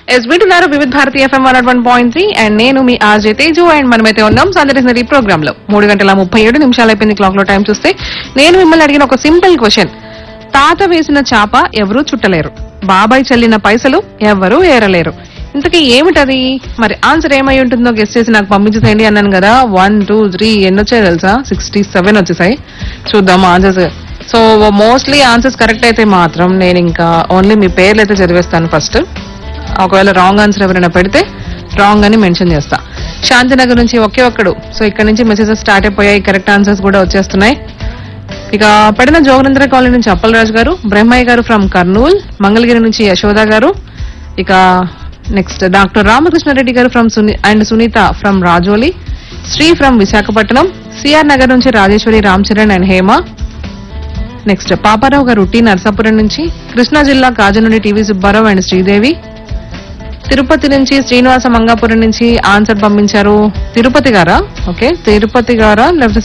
yes వింటున్నారు Vividh Bharati FM one one point three and నేను మీ ఆర్జే తేజు అండ్ మనమైతే ఉన్నాం సందర్శన ఈ ప్రోగ్రామ్ లో మూడు గంటల ముప్పై ఏడు నిమిషాలు అయిపోయింది క్లాక్ లో టైం చూస్తే నేను మిమ్మల్ని అడిగిన ఒక సింపుల్ క్వశ్చన్ తాత వేసిన చాప ఎవరూ చుట్టలేరు బాబాయ్ చల్లిన పైసలు ఎవరూ ఏరలేరు ఇంతకీ ఏమిటది మరి ఆన్సర్ ఏమై ఉంటుందో గెస్ట్ చేసి నాకు పంపించేసేయండి అన్నాను కదా వన్ టూ త్రీ ఎన్ని వచ్చాయి తెలుసా సిక్స్టీ సెవెన్ వచ్చేసాయి చూద్దాం answers so mostly answers correct అయితే మాత్రం నేను ఇంకా ఓన్లీ మీ పేర్లు అయితే చదివేస్తాను ఫస్ట్ ఒకవేళ రాంగ్ ఆన్సర్ ఎవరైనా పెడితే రాంగ్ అని మెన్షన్ చేస్తా శాంతినగర్ నుంచి ఒకే ఒక్కడు సో ఇక్కడ నుంచి మెసేజెస్ స్టార్ట్ అయిపోయాయి కరెక్ట్ ఆన్సర్స్ కూడా వచ్చేస్తున్నాయి ఇక పడిన జోగరేంద్ర కాలనీ నుంచి అప్పలరాజు గారు బ్రహ్మయ్య గారు ఫ్రమ్ కర్నూల్ మంగళగిరి నుంచి యశోద గారు ఇక నెక్స్ట్ డాక్టర్ రామకృష్ణారెడ్డి గారు from Suni and Sunita from Rajoli Sri from Visakhapatnam CR Nagar నుంచి రాజేశ్వరి రామ్ చరణ్ అండ్ హేమ నెక్స్ట్ పాపారావు గారు టీ నర్సాపురం నుంచి కృష్ణా జిల్లా కాజు నుండి టీవీ సుబ్బారావు అండ్ శ్రీదేవి తిరుపతి నుంచి శ్రీనివాస మంగాపురం నుంచి ఆన్సర్ పంపించారు తిరుపతి గారా ఓకే తిరుపతి గారా లేకపోతే